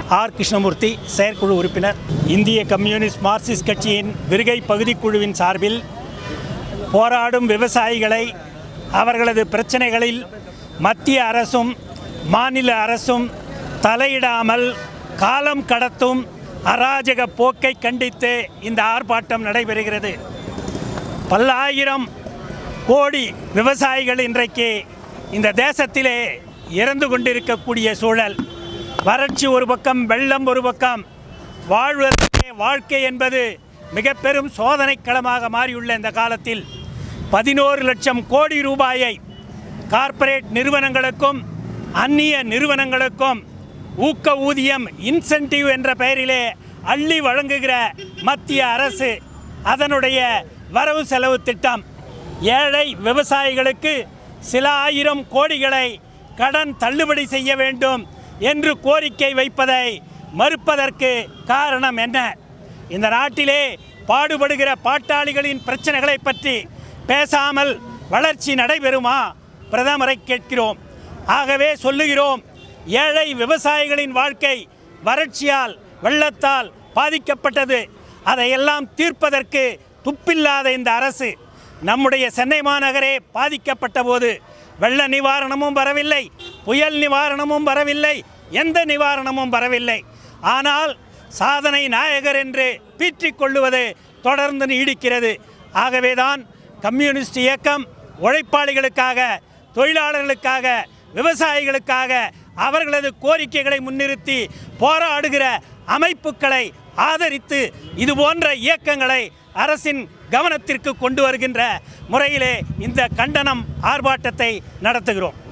R Krishnamurthy செயற்குழு உறுப்பினர் இந்திய கம்யூனிஸ்ட் மார்க்சிஸ்ட் கட்சியின் விருகை பகுதிக்குழுவின் சார்பில் போராடும் விவசாயிகளை அவர்களது பிரச்சனைகளில் மத்திய அரசும் மாநில அரசும் தலையிடாமல் காலம் கடத்தும் அராஜக போக்கை கண்டித்து இந்த ஆர்ப்பாட்டம் நடைபெறுகிறது பல்லாயிரம் கோடி விவசாயிகள் இன்றைக்கு இந்த தேசத்திலே இறந்து கொண்டிருக்கக்கூடிய சூழல் வறட்சி ஒரு பக்கம் வெள்ளம் ஒரு பக்கம் வாழ்வதே வாழ்க்கை என்பது மிக பெரும் சோதனை களமாக மாறியுள்ள இந்த காலத்தில் பதினோரு லட்சம் கோடி ரூபாயை கார்ப்பரேட் நிறுவனங்களுக்கும் அந்நிய நிறுவனங்களுக்கும் ஊக்க ஊதியம் இன்சென்டிவ் என்ற பெயரிலே அள்ளி வழங்குகிற மத்திய அரசு அதனுடைய வரவு செலவு திட்டம் ஏழை விவசாயிகளுக்கு சில ஆயிரம் கோடிகளை கடன் தள்ளுபடி செய்ய வேண்டும் என்று கோரிக்கை வைப்பதை மறுப்பதற்கு காரணம் என்ன இந்த நாட்டிலே பாடுபடுகிற பாட்டாளிகளின் பிரச்சனைகளை பற்றி பேசாமல் வளர்ச்சி நடைபெறுமா பிரதமரை கேட்கிறோம் ஆகவே சொல்லுகிறோம் ஏழை விவசாயிகளின் வாழ்க்கை வறட்சியால் வெள்ளத்தால் பாதிக்கப்பட்டது அதையெல்லாம் தீர்ப்பதற்கு துப்பில்லாத இந்த அரசு நம்முடைய சென்னை மாநகரே பாதிக்கப்பட்ட போது வெள்ள நிவாரணமும் வரவில்லை புயல் நிவாரணமும் வரவில்லை எந்த நிவாரணமும் வரவில்லை ஆனால் சாதனை நாயகர் என்று பீற்றிக் கொள்ளுவது தொடர்ந்து நீடிக்கிறது ஆகவேதான் கம்யூனிஸ்ட் இயக்கம் உழைப்பாளிகளுக்காக தொழிலாளர்களுக்காக விவசாயிகளுக்காக அவர்களது கோரிக்கைகளை முன்னிறுத்தி போராடுகிற அமைப்புகளை ஆதரித்து இது போன்ற இயக்கங்களை அரசின் கவனத்திற்கு கொண்டு வருகின்ற முறையிலே இந்த கண்டனம் ஆர்ப்பாட்டத்தை நடத்துகிறோம்